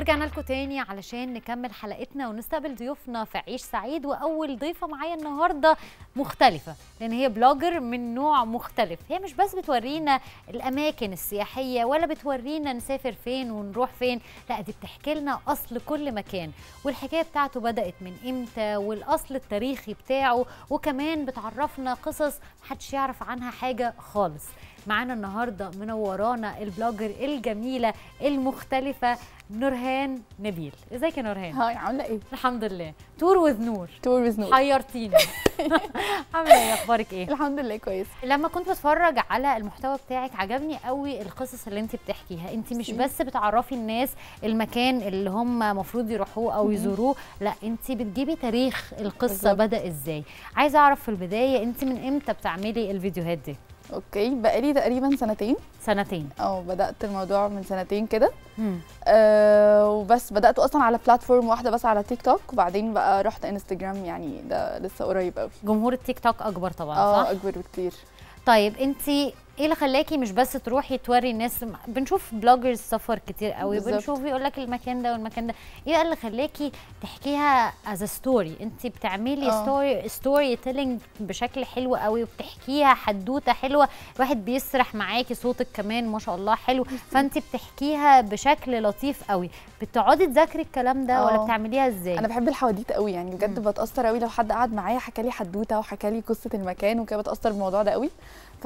ورجعنا لكم تاني علشان نكمل حلقتنا ونستقبل ضيوفنا في عيش سعيد واول ضيفه معايا النهارده مختلفه لان هي بلوجر من نوع مختلف هي مش بس بتورينا الاماكن السياحيه ولا بتورينا نسافر فين ونروح فين لا دي بتحكي لنا اصل كل مكان والحكايه بتاعته بدات من امتى والاصل التاريخي بتاعه وكمان بتعرفنا قصص محدش يعرف عنها حاجه خالص معانا النهارده منورانا البلوجر الجميله المختلفه نورهان نبيل ازيك يا نورهان هاي عامله ايه الحمد لله تور وذ نور تور ويز نور حيرتيني عامله ايه اخبارك ايه الحمد لله كويس لما كنت بتفرج على المحتوى بتاعك عجبني قوي القصص اللي انت بتحكيها انت مش ميرسي. بس بتعرفي الناس المكان اللي هم المفروض يروحوه او مهم. يزوروه لا انت بتجيبي تاريخ القصه بالظبط. بدا ازاي عايزه اعرف في البدايه انت من امتى بتعملي الفيديوهات دي اوكي بقالي تقريبا سنتين سنتين او بدات الموضوع من سنتين كده مم. أه وبس بدات اصلا على بلاتفورم واحده بس على تيك توك وبعدين بقى رحت انستجرام يعني ده لسه قريب قوي جمهور التيك توك اكبر طبعا اه صح اكبر بكتير طيب انت ايه اللي خلاكي مش بس تروحي توري الناس بنشوف بلوجرز سفر كتير قوي بالظبط. بنشوف يقول لك المكان ده والمكان ده ايه بقى اللي خلاكي تحكيها از ستوري انت بتعملي اه. ستوري ستوري تيلينج بشكل حلو قوي وبتحكيها حدوته حلوه الواحد بيسرح معاكي صوتك كمان ما شاء الله حلو فانت بتحكيها بشكل لطيف قوي بتقعدي تذاكري الكلام ده ولا اه. بتعمليها ازاي انا بحب الحواديت قوي يعني بجد مم. بتاثر قوي لو حد قعد معايا حكى لي حدوته وحكى لي قصه المكان وكده بتاثر بالموضوع ده قوي ف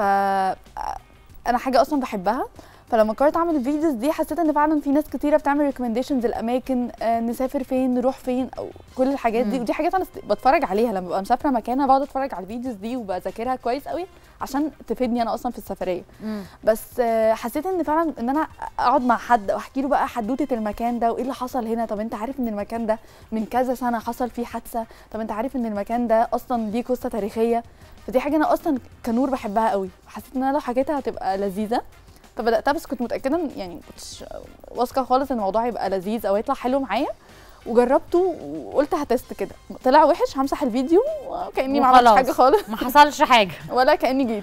انا حاجه اصلا بحبها فلما قررت اعمل الفيديوز دي حسيت ان فعلا في ناس كتيره بتعمل ريكومنديشنز الاماكن آه نسافر فين نروح فين او كل الحاجات دي مم. ودي حاجات انا است- بتفرج عليها لما ببقى مسافره مكان أنا بقعد اتفرج على الفيديوز دي وبذاكرها كويس قوي عشان تفيدني انا اصلا في السفريه مم. بس آه، حسيت ان فعلا ان انا اقعد مع حد واحكي له بقى حدوته المكان ده وايه اللي حصل هنا طب انت عارف ان المكان ده من كذا سنه حصل فيه حادثه طب انت عارف ان المكان ده اصلا ليه قصه تاريخيه فدي حاجه انا اصلا كنور بحبها قوي حسيت ان انا لو حكيتها هتبقى لذيذه فبداتها بس كنت متاكده إن- يعني كنتش واثقه خالص ان الموضوع هيبقى لذيذ او هيطلع حلو معايا وجربته وقلت هتست كده طلع وحش همسح الفيديو وكاني ما عملتش وخلاص. حاجه خالص ما حصلش حاجه ولا كاني جيت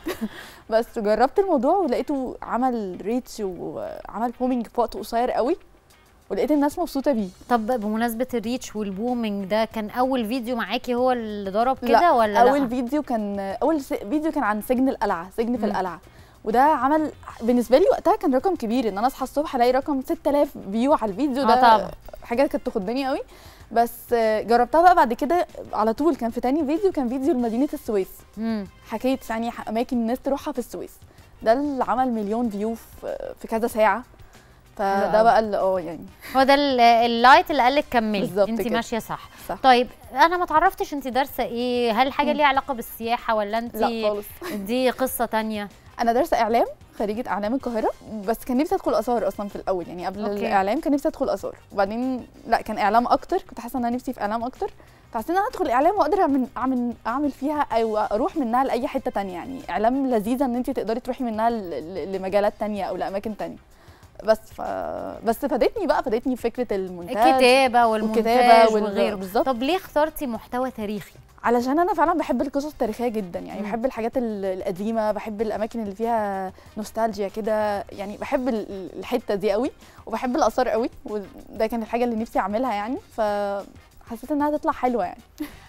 بس جربت الموضوع ولقيته عمل ريتش وعمل بومينج في وقت قصير قوي ولقيت الناس مبسوطه بيه طب بمناسبة الريتش والبومينج ده كان أول فيديو معاكي هو اللي ضرب لا، كده ولا اول لا؟ فيديو كان اول س- فيديو كان عن سجن القلعه سجن في مم. القلعه وده عمل بالنسبه لي وقتها كان رقم كبير ان انا اصحى الصبح الاقي رقم 6000 فيو على الفيديو آه ده طبعا. حاجه كانت تخضني قوي بس آه، جربتها بقى بعد كده على طول كان في تاني فيديو كان فيديو لمدينه السويس مم. حكيت يعني ح- اماكن الناس تروحها في السويس ده اللي عمل مليون فيو في في كذا ساعه حلو فده أوي. بقى اللي اه يعني هو ده ال- اللايت اللي قالك كملي بالظبط انت كده. ماشية صح صح طيب أنا ما تعرفتش انت دارسة ايه هل حاجة مم. ليها علاقة بالسياحة ولا انت لا خالص دي قصة تانية انا دارسه اعلام خريجه اعلام القاهره بس كان نفسي ادخل اثار اصلا في الاول يعني قبل أوكي. الاعلام كان نفسي ادخل اثار وبعدين لا كان اعلام اكتر كنت حاسه ان انا نفسي في اعلام اكتر فحسيت ان انا ادخل اعلام واقدر اعمل اعمل اعمل فيها او اروح منها لاي حته تانية يعني اعلام لذيذه ان انت تقدري تروحي منها ل- ل- لمجالات تانية او لاماكن تانية بس ف... بس فادتني بقى فادتني فكره المونتاج الكتابة والمونتاج والكتابة وال- وغيره بالظبط. طب ليه اخترتي محتوى تاريخي؟ علشان انا فعلا بحب القصص التاريخيه جدا يعني مم. بحب الحاجات ال- القديمه بحب الاماكن اللي فيها نوستالجيا كده يعني بحب ال- ال- الحته دي قوي وبحب الاثار قوي وده كان الحاجه اللي نفسي اعملها يعني فحسيت انها تطلع حلوه يعني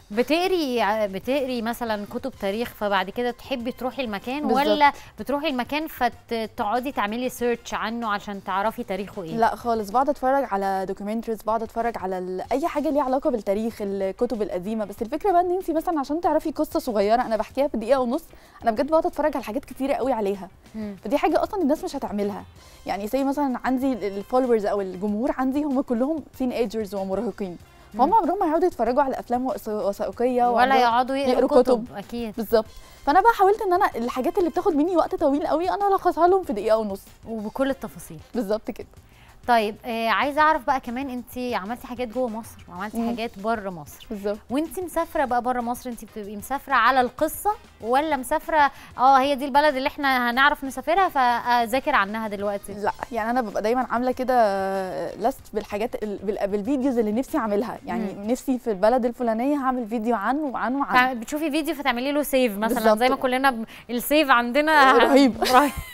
بتقري بتقري مثلا كتب تاريخ فبعد كده تحبي تروحي المكان بالظبط. ولا بتروحي المكان فتقعدي تعملي سيرش عنه عشان تعرفي تاريخه ايه؟ لا خالص بقعد اتفرج على دوكيومنتريز بقعد اتفرج على ال- اي حاجه ليها علاقه بالتاريخ الكتب القديمه بس الفكره بقى ان انت مثلا عشان تعرفي قصه صغيره انا بحكيها في دقيقه ونص انا بجد بقعد اتفرج على حاجات كتيره قوي عليها مم. فدي حاجه اصلا الناس مش هتعملها يعني زي مثلا عندي الفولورز او الجمهور عندي هم كلهم تين ايجرز ومراهقين فهم مم. عمرهم ما هيقعدوا يتفرجوا على افلام وث- وثائقيه ولا وعمرهم- يقعدوا يقروا يقروا كتب, كتب. اكيد بالظبط فانا بقى حاولت ان انا الحاجات اللي بتاخد مني وقت طويل قوي انا الخصها لهم في دقيقه ونص وبكل التفاصيل بالظبط كده طيب آه عايزه اعرف بقى كمان انت عملتي حاجات جوه مصر وعملتي مم. حاجات بره مصر بالظبط وانت مسافره بقى بره مصر انت بتبقي مسافره على القصه ولا مسافره اه هي دي البلد اللي احنا هنعرف نسافرها فاذاكر عنها دلوقتي لا يعني انا ببقى دايما عامله كده لست بالحاجات ال- بال- بالفيديوز اللي نفسي اعملها يعني مم. نفسي في البلد الفلانيه هعمل فيديو عنه وعنه وعنه فع- بتشوفي فيديو فتعملي له سيف مثلا بالظبط زي ما كده. كلنا ب- السيف عندنا رهيب. رهيب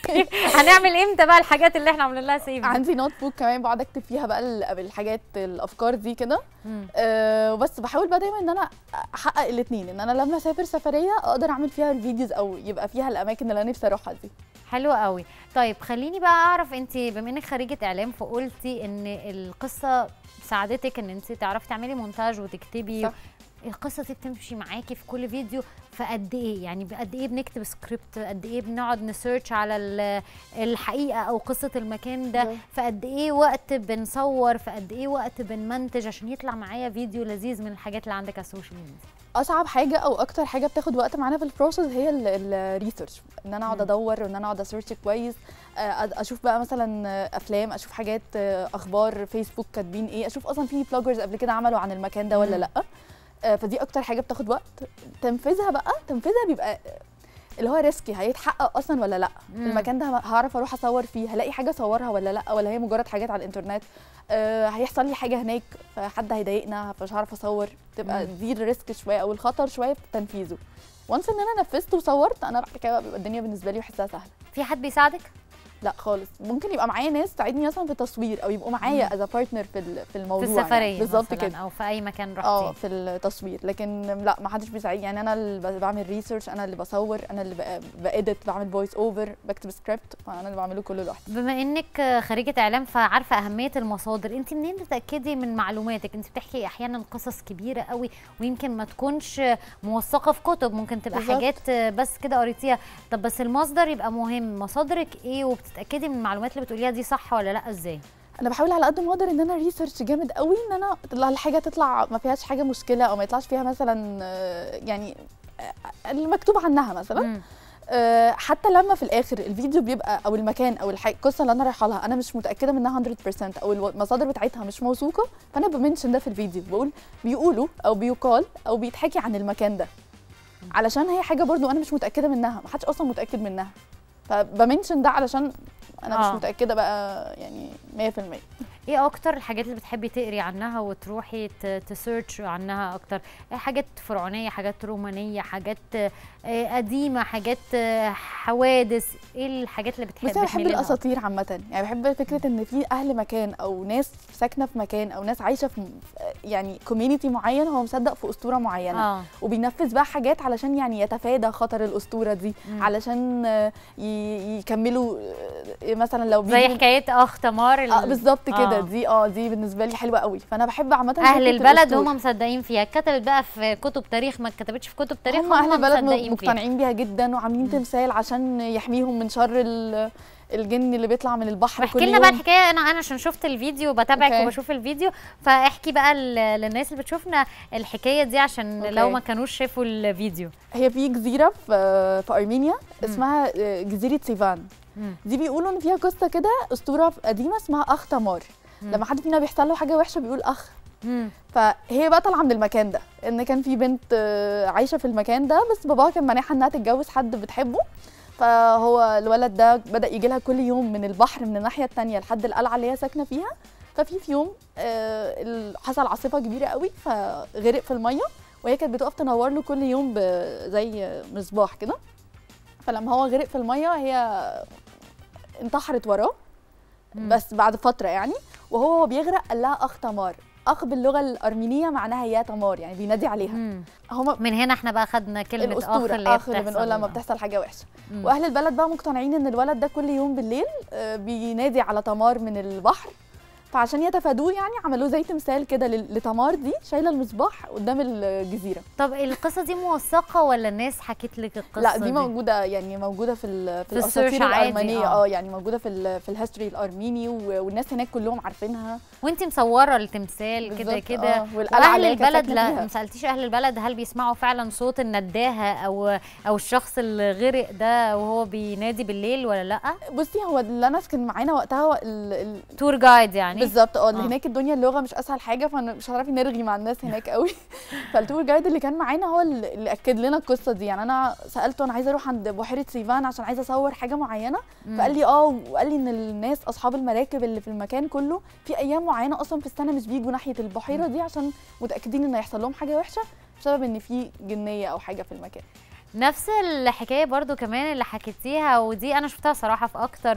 هنعمل امتى بقى الحاجات اللي احنا عاملين لها سيف عندي نوت بوك كمان بقعد اكتب فيها بقى ال- الحاجات الافكار دي كده مم. أه وبس بحاول بقى دايما ان انا احقق الاثنين ان انا لما اسافر سفريه اقدر اعمل فيها الفيديوز او يبقى فيها الاماكن اللي انا نفسي اروحها دي حلو قوي طيب خليني بقى اعرف انت بما انك خريجه اعلام فقلتي ان القصه ساعدتك ان انت تعرفي تعملي مونتاج وتكتبي صح. القصه دي بتمشي معاكي في كل فيديو فقد ايه يعني قد ايه بنكتب سكريبت قد ايه بنقعد نسيرش على ال- الحقيقه او قصه المكان ده بالظبط. فقد ايه وقت بنصور فقد ايه وقت بنمنتج عشان يطلع معايا فيديو لذيذ من الحاجات اللي عندك على السوشيال ميديا اصعب حاجه او اكتر حاجه بتاخد وقت معانا في البروسس هي الريسيرش ان انا اقعد مم. ادور وان انا اقعد اسيرش كويس آه، أد- اشوف بقى مثلا آه، افلام اشوف حاجات آه، اخبار فيسبوك كاتبين ايه اشوف اصلا في بلوجرز قبل كده عملوا عن المكان ده ولا مم. لا آه، فدي اكتر حاجه بتاخد وقت تنفيذها بقى تنفيذها بيبقى اللي هو ريسكي هيتحقق اصلا ولا لا مم. المكان ده هعرف اروح اصور فيه هلاقي حاجه اصورها ولا لا ولا هي مجرد حاجات على الانترنت آه هيحصل لي حاجه هناك فحد هيضايقنا فمش هعرف اصور تبقى مم. دي الريسك شويه او الخطر شويه في تنفيذه وانس ان انا نفذت وصورت انا بعد كده بيبقى الدنيا بالنسبه لي بحسها سهله في حد بيساعدك لا خالص ممكن يبقى معايا ناس تساعدني مثلا في التصوير او يبقوا معايا مم. از بارتنر في ال- في الموضوع في يعني. السفريه بالظبط مثلاً كده او في اي مكان اه رحتي في التصوير لكن لا ما حدش بيساعدني يعني انا اللي بعمل ريسيرش انا اللي بصور انا اللي باديت بعمل فويس اوفر بكتب سكريبت فانا اللي بعمله كله لوحدي بما انك خريجه اعلام فعارفه اهميه المصادر انت منين تتاكدي من معلوماتك انت بتحكي احيانا قصص كبيره قوي ويمكن ما تكونش موثقه في كتب ممكن تبقى بالظبط. حاجات بس كده قريتيها طب بس المصدر يبقى مهم مصادرك ايه وبتتاكدي من المعلومات اللي بتقوليها دي صح ولا لا ازاي انا بحاول على قد ما اقدر ان انا ريسيرش جامد قوي ان انا تطلع الحاجه تطلع ما فيهاش حاجه مشكله او ما يطلعش فيها مثلا آه، يعني آه، المكتوب عنها مثلا مم. آه، حتى لما في الاخر الفيديو بيبقى او المكان او الح- القصه اللي انا رايحه لها انا مش متاكده منها 100% او الو- المصادر بتاعتها مش موثوقه فانا بمنشن ده في الفيديو بقول بيقولوا او بيقال او بيتحكي عن المكان ده علشان هي حاجه برضو انا مش متاكده منها ما حدش اصلا متاكد منها فبمنشن ده علشان انا آه. مش متاكده بقى يعني 100% ايه اكتر الحاجات اللي بتحبي تقري عنها وتروحي ت- تسيرش عنها اكتر إيه حاجات فرعونيه حاجات رومانيه حاجات آه، قديمه حاجات آه، حوادث ايه الحاجات اللي بتحبي بس انا بحب تميلي لها الاساطير عامه يعني بحب فكره ان في اهل مكان او ناس ساكنه في مكان او ناس عايشه في يعني كوميونتي معين هو مصدق في اسطوره معينه اه وبينفذ بقى حاجات علشان يعني يتفادى خطر الاسطوره دي مم. علشان آه، ي- يكملوا آه، مثلا لو زي بيجوا- حكايه اخ تمار ال- اه بالظبط كده آه. دي اه دي بالنسبه لي حلوه قوي فانا بحب عامه اهل فكرة البلد الأسطورة. هم مصدقين فيها كتبت بقى في كتب تاريخ ما كتبتش في كتب تاريخ هم اهل البلد مصدقين فيها مقتنعين بيها جدا وعاملين مم. تمثال عشان يحميهم من شر ال- الجن اللي بيطلع من البحر احكي كل لنا بقى يوم. الحكايه انا انا عشان شفت الفيديو بتابعك أوكي. وبشوف الفيديو فاحكي بقى ل- للناس اللي بتشوفنا الحكايه دي عشان أوكي. لو ما كانوش شافوا الفيديو هي في جزيره في في ارمينيا اسمها آه، جزيره سيفان مم. دي بيقولوا ان فيها قصه كده اسطوره قديمه اسمها اخ تمار مم. لما حد فينا بيحصل له حاجه وحشه بيقول اخ مم. فهي بقى طالعه من المكان ده ان كان في بنت آه، عايشه في المكان ده بس باباها كان مانعها انها تتجوز حد بتحبه فهو الولد ده بدا يجي لها كل يوم من البحر من الناحيه التانية لحد القلعه اللي هي ساكنه فيها ففي في يوم آه، ال- حصل عاصفه كبيره قوي فغرق في الميه وهي كانت بتقف تنور له كل يوم ب- زي مصباح كده فلما هو غرق في الميه هي انتحرت وراه مم. بس بعد فتره يعني وهو وهو بيغرق قال لها اخ تمار اخ باللغه الارمينيه معناها يا تمار يعني بينادي عليها مم. هما من هنا احنا بقى خدنا كلمه اخ الاسطوره اللي هي اخ اللي بنقول لما بتحصل. بتحصل حاجه وحشه مم. واهل البلد بقى مقتنعين ان الولد ده كل يوم بالليل آه، بينادي على تمار من البحر فعشان يتفادوه يعني عملوه زي تمثال كده لل- لتمار دي شايله المصباح قدام الجزيره طب القصه دي موثقه ولا الناس حكت لك القصه لا دي موجوده يعني موجوده في ال- في في السيرش الاساطير عادي، الارمنيه آه. اه يعني موجوده في ال في الهيستوري الارميني و- والناس هناك كلهم عارفينها وانت مصوره التمثال كده بالظبط، كده آه، والقلعة واهل اللي هي كانت البلد ساكنة لا فيها. ما سالتيش اهل البلد هل بيسمعوا فعلا صوت النداهه او او الشخص اللي غرق ده وهو بينادي بالليل ولا لا بصي هو اللي انا كان معانا وقتها هو ال- ال- تور جايد يعني بالظبط اه آه. اللي هناك الدنيا اللغه مش اسهل حاجه فمش هتعرفي نرغي مع الناس هناك قوي فالتور جايد اللي كان معانا هو اللي اللي اكد لنا القصه دي يعني انا سالته انا عايزه اروح عند بحيره سيفان عشان عايزه اصور حاجه معينه مم. فقال لي اه وقال لي ان الناس اصحاب المراكب اللي في المكان كله في ايام معينه اصلا في السنه مش بيجوا ناحيه البحيره دي عشان متاكدين ان هيحصل لهم حاجه وحشه بسبب ان في جنيه او حاجه في المكان نفس الحكايه برضو كمان اللي حكيتيها ودي انا شفتها صراحه في اكتر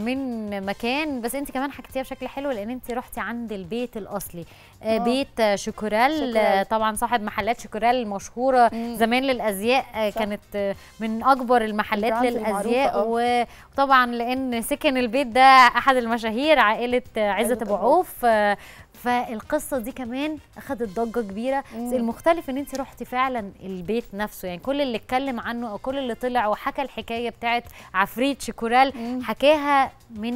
من مكان بس انت كمان حكيتيها بشكل حلو لان انت رحتي عند البيت الاصلي آه، آه. بيت آه، شوكورال شوكورال. آه، طبعا صاحب محلات شوكورال المشهوره مم. زمان للازياء آه، صح. كانت آه، من اكبر المحلات البراندز المعروفة، للازياء آه. وطبعا لان سكن البيت ده احد المشاهير عائله آه، عزت عزت ابو أبو عوف آه، فالقصه دي كمان اخذت ضجه كبيره بس مم. المختلف ان انت رحتي فعلا البيت نفسه يعني كل اللي اتكلم عنه او كل اللي طلع وحكى الحكايه بتاعت عفريت شوكورال مم. حكاها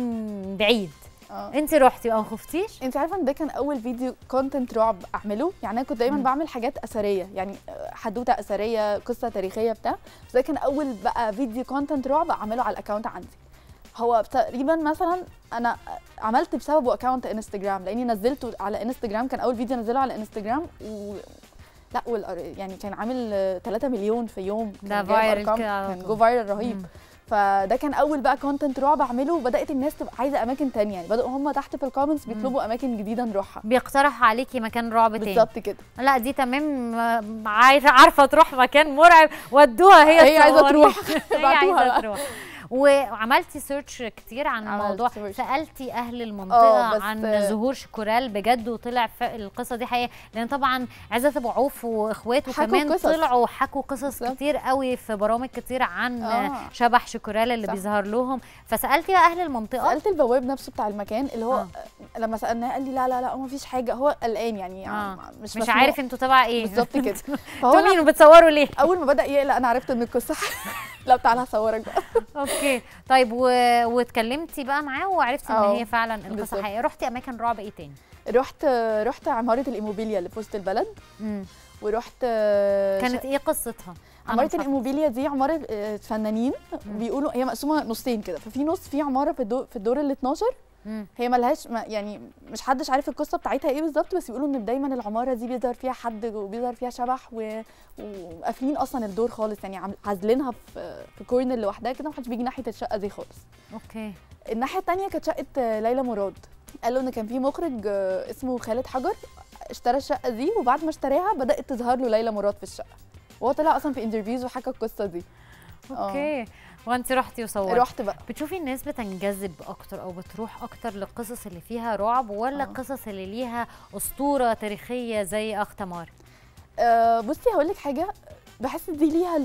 من بعيد اه انت رحتي ما خفتيش انت عارفه ان ده كان اول فيديو كونتنت رعب اعمله يعني انا كنت دايما مم. بعمل حاجات اثريه يعني حدوته اثريه قصه تاريخيه بتاع بس ده كان اول بقى فيديو كونتنت رعب اعمله على الاكونت عندي هو تقريبا مثلا انا عملت بسببه اكونت انستجرام لاني نزلته على انستجرام كان اول فيديو انزله على انستجرام و لا والأر- يعني كان عامل 3 مليون في يوم ده كان جايب viral أرقام- كده على كان طول. جو فايرال رهيب مم. فده كان اول بقى كونتنت رعب اعمله وبدات الناس تبقى عايزه اماكن تانية يعني بداوا هم تحت في الكومنتس بيطلبوا اماكن جديده نروحها بيقترحوا عليكي مكان رعب تاني بالظبط كده لا دي تمام آه، عايزه عارفه تروح مكان مرعب ودوها هي هي عايزة تصور. تروح. هي ابعتوها عايزه بقى. تروح وعملتي سيرش كتير عن عملت الموضوع search. سالتي اهل المنطقه آه، بس- عن ظهور شكورال بجد وطلع ف- القصه دي حقيقه لان طبعا عزت ابو عوف واخواته حكوا كمان قصص. طلعوا وحكوا قصص بالظبط. كتير قوي في برامج كتير عن آه. شبح شكورال اللي صح. بيظهر لهم فسالتي بقى اهل المنطقه سالت البواب نفسه بتاع المكان اللي هو آه. لما سالناه قال لي لا لا لا ما فيش حاجه هو قلقان يعني آه. مش مش مسموع. عارف انتوا تبع ايه بالظبط كده فهو انتوا أنا مين وبتصوروا ليه اول ما بدا يقلق انا عرفت ان القصه لا تعالى هصورك بقى اوكي طيب و... واتكلمتي بقى معاه وعرفتي ان اه، هي فعلا القصه بالظبط. حقيقيه رحتي اماكن رعب ايه تاني رحت رحت عماره الايموبيليا اللي في وسط البلد مم. ورحت كانت ايه قصتها أنا عماره مش عارفة. الايموبيليا دي عماره آه، فنانين بيقولوا هي مقسومه نصين كده ففي نص في عماره في الدور في الدور ال 12 مم. هي ملهاش ما يعني مش حدش عارف القصه بتاعتها ايه بالظبط بس بيقولوا ان دايما العماره دي بيظهر فيها حد وبيظهر فيها شبح و... وقافلين اصلا الدور خالص يعني عامل- عازلينها في في كورنر لوحدها كده محدش بيجي ناحيه الشقه دي خالص اوكي الناحيه التانية كانت شقه آه، ليلى مراد قالوا ان كان في مخرج آه، اسمه خالد حجر اشترى الشقه دي وبعد ما اشتراها بدات تظهر له ليلى مراد في الشقه وهو طلع اصلا في انترفيوز وحكى القصه دي آه. اوكي وانت رحتي وصورتي رحت بقى بتشوفي الناس بتنجذب اكتر او بتروح اكتر للقصص اللي فيها رعب ولا آه. القصص اللي ليها اسطوره تاريخيه زي اخ تمار آه، بصي هقول لك حاجه بحس دي ليها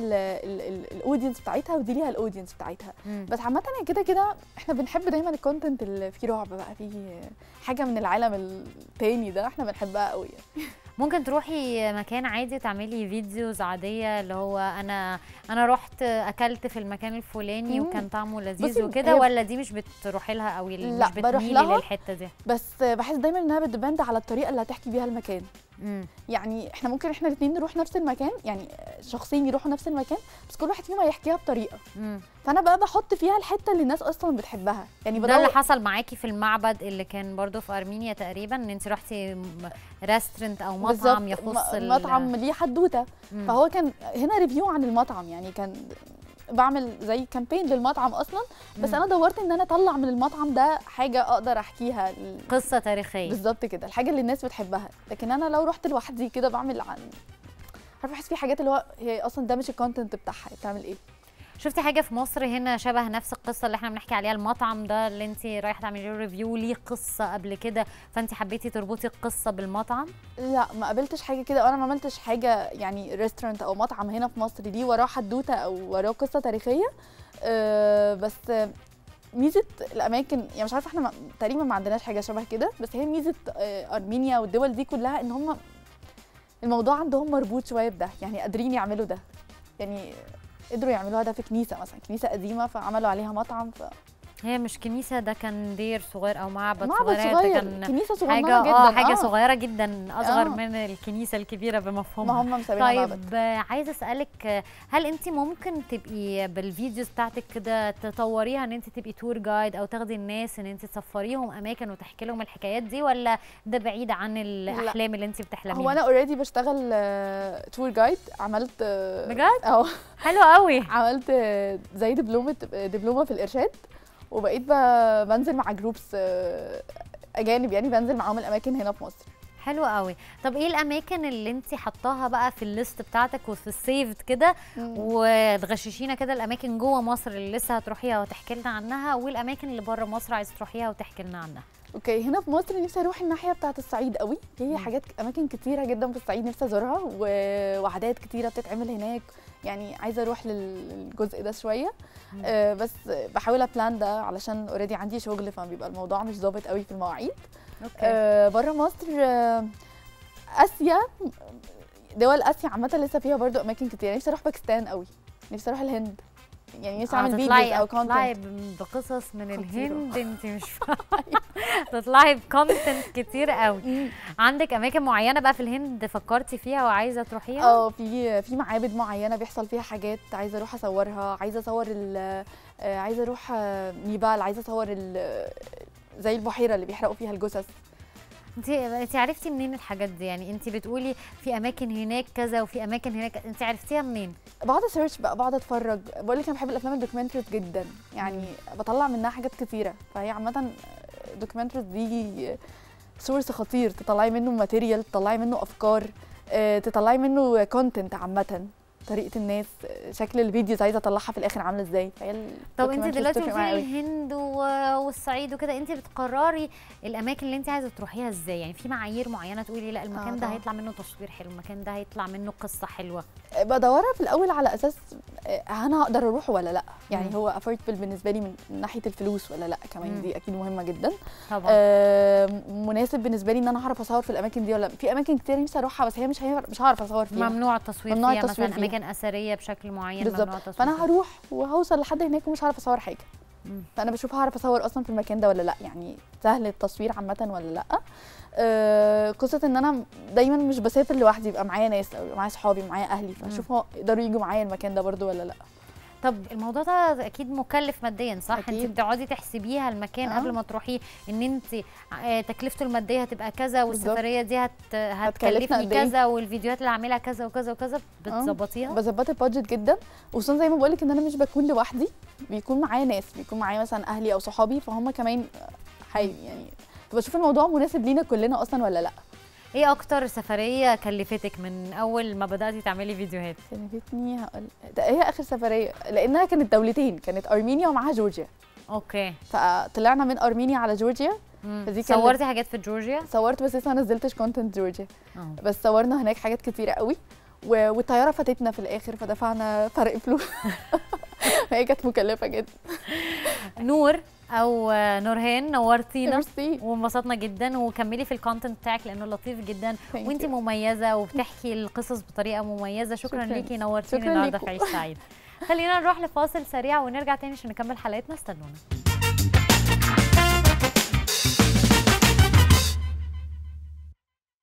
الاودينس بتاعتها ودي ليها الاودينس بتاعتها مم. بس عامه يعني كده كده احنا بنحب دايما الكونتنت اللي فيه رعب بقى فيه حاجه من العالم التاني ده احنا بنحبها قوي يعني. ممكن تروحي مكان عادي تعملي فيديوز عاديه اللي هو انا انا رحت اكلت في المكان الفلاني مم. وكان طعمه لذيذ بصي، وكده هي- ولا دي مش بتروحي لها قوي لا، مش بروح بتميلي لها. للحته دي بس بحس دايما انها بتدبند على الطريقه اللي هتحكي بيها المكان مم. يعني احنا ممكن احنا الاثنين نروح نفس المكان يعني شخصين يروحوا نفس المكان بس كل واحد فيهم هيحكيها بطريقه مم. فانا بقى بحط فيها الحته اللي الناس اصلا بتحبها يعني ده اللي بدور حصل معاكي في المعبد اللي كان برضو في ارمينيا تقريبا ان انت رحتي ريستورنت او مطعم بالظبط، يخص م- ال- مطعم ليه حدوته مم. فهو كان هنا ريفيو عن المطعم يعني كان بعمل زي كامبين للمطعم اصلا بس مم. انا دورت ان انا اطلع من المطعم ده حاجه اقدر احكيها ل- قصه تاريخيه بالظبط كده الحاجه اللي الناس بتحبها لكن انا لو رحت لوحدي كده بعمل عن عارفه بحس في حاجات اللي هو هي اصلا ده مش الكونتنت بتاعها هي بتعمل ايه شفتي حاجه في مصر هنا شبه نفس القصه اللي احنا بنحكي عليها المطعم ده اللي انت رايحه تعملي له ريفيو ليه قصه قبل كده فانت حبيتي تربطي القصه بالمطعم لا ما قابلتش حاجه كده وانا ما عملتش حاجه يعني ريستورانت او مطعم هنا في مصر ليه وراه حدوته او وراه قصه تاريخيه أه بس آه، ميزه الاماكن يعني مش عارفه احنا ما- تقريبا ما عندناش حاجه شبه كده بس هي ميزه آه، ارمينيا والدول دي كلها ان هم الموضوع عندهم مربوط شويه بده يعني قادرين يعملوا ده يعني قدروا يعملوها ده في كنيسه مثلا كنيسه قديمه فعملوا عليها مطعم ف... هي مش كنيسه ده كان دير صغير او معبد, معبد صغير, ده صغير كان كنيسه صغيره حاجه جدا اه حاجه صغيره جدا اصغر آه. من الكنيسه الكبيره بمفهومها ما هم مسمينها معبد طيب آه، عايزه اسالك آه، هل انت ممكن تبقي بالفيديوز بتاعتك كده تطوريها ان انت تبقي تور جايد او تاخدي الناس ان انت تسفريهم اماكن وتحكي لهم الحكايات دي ولا ده بعيد عن الاحلام اللي انت بتحلميها هو انا اوريدي بشتغل تور جايد عملت آه، بجد؟ اه حلو قوي عملت آه، زي دبلومه دبلومه في الارشاد وبقيت ب- بنزل مع جروبس اجانب يعني بنزل معاهم الاماكن هنا في مصر حلو قوي طب ايه الاماكن اللي انت حطاها بقى في الليست بتاعتك وفي السيفد كده وتغششينا كده الاماكن جوه مصر اللي لسه هتروحيها وتحكي لنا عنها والاماكن اللي بره مصر عايزه تروحيها وتحكي لنا عنها اوكي هنا في مصر نفسي اروح الناحيه بتاعه الصعيد قوي في حاجات اماكن كتيره جدا في الصعيد نفسي ازورها و- وعادات كتيره بتتعمل هناك يعني عايزه اروح للجزء ده شويه مم. آه بس بحاول ابلان ده علشان اوريدي عندي شغل فبيبقى الموضوع مش ظابط قوي في المواعيد اوكي آه بره مصر آه اسيا دول اسيا عامه لسه فيها برضو اماكن كتير نفسي اروح باكستان قوي نفسي اروح الهند يعني نفسي اعمل فيديوز او تطلعي كونتنت ب- بقصص من خطيرة. الهند انت مش فاهمه تطلعي بكونتنت كتير قوي عندك اماكن معينه بقى في الهند فكرتي فيها وعايزه تروحيها اه في في معابد معينه بيحصل فيها حاجات عايزه اروح اصورها عايزه اصور ال- آه، عايزه اروح آه، نيبال عايزه اصور ال- زي البحيره اللي بيحرقوا فيها الجثث انت انت عرفتي منين الحاجات دي يعني انت بتقولي في اماكن هناك كذا وفي اماكن هناك انت عرفتيها منين بقعد اسيرش بقى بقعد اتفرج بقول لك انا بحب الافلام الدوكيومنتريز جدا يعني بطلع منها حاجات كتيره فهي عامه الدوكيومنتريز دي سورس خطير تطلعي منه ماتيريال تطلعي منه افكار آه، تطلعي منه كونتنت عامه طريقه الناس آه، شكل الفيديوز عايزه اطلعها في الاخر عامله ازاي فهي طب انت الدوكيومنتريز دلوقتي بتفرق قلتي معايا لي قوي. الهند و- والصعيد وكده انت بتقرري الاماكن اللي انت عايزه تروحيها ازاي يعني في معايير معينه تقولي لا المكان آه ده طبعا. هيطلع منه تصوير حلو المكان ده هيطلع منه قصه حلوه بدورها في الاول على اساس آه، انا هقدر اروح ولا لا يعني مم. هو افورتبل بالنسبه لي من ناحيه الفلوس ولا لا كمان مم. دي اكيد مهمه جدا طبعا آه، مناسب بالنسبه لي ان انا هعرف اصور في الاماكن دي ولا لا في اماكن كتير نفسي اروحها بس هي مش هينفع مش هعرف اصور فيها ممنوع التصوير ممنوع فيها التصوير مثلا فيها. اماكن اثريه بشكل معين بالظبط. ممنوع التصوير فانا فيها. هروح وهوصل لحد هناك ومش هعرف اصور حاجه مم. فانا بشوف هعرف اصور اصلا في المكان ده ولا لا يعني سهل التصوير عامه ولا لا آه، قصه ان انا دايما مش بسافر لوحدي يبقى معايا ناس او يبقى معايا صحابي معايا اهلي فاشوف هو يقدروا يجوا معايا المكان ده برضو ولا لا طب الموضوع ده اكيد مكلف ماديا صح انت أكيد. بتقعدي تحسبيها المكان آه. قبل ما تروحيه ان انت آه، تكلفته الماديه هتبقى كذا والسفريه دي هت هتكلفنا هتكلفني قد إيه؟ كذا والفيديوهات اللي هعملها كذا وكذا وكذا بتظبطيها بظبط البادجت جدا وخصوصا زي ما بقولك ان انا مش بكون لوحدي بيكون معايا ناس بيكون معايا مثلا اهلي او صحابي فهم كمان حي يعني فبشوف الموضوع مناسب لينا كلنا اصلا ولا لا ايه اكتر سفريه كلفتك من اول ما بداتي تعملي فيديوهات كلفتني هقول ده هي اخر سفريه لانها كانت دولتين كانت ارمينيا ومعاها جورجيا اوكي فطلعنا من ارمينيا على جورجيا مم. فدي كانت- صورتي حاجات في جورجيا صورت بس لسه ما نزلتش كونتنت جورجيا اه بس صورنا هناك حاجات كتيره قوي و- والطياره فاتتنا في الاخر فدفعنا فرق فلوس هي كانت مكلفه جدا نور او آه، نورهان نورتينا ميرسي وانبسطنا جدا وكملي في الكونتنت بتاعك لانه لطيف جدا Thank وانت you. مميزه وبتحكي القصص بطريقه مميزه شكرا, شكراً. ليكي نورتيني شكراً النهارده ليكوا. في عيش سعيد خلينا نروح لفاصل سريع ونرجع تاني عشان نكمل حلقتنا استنونا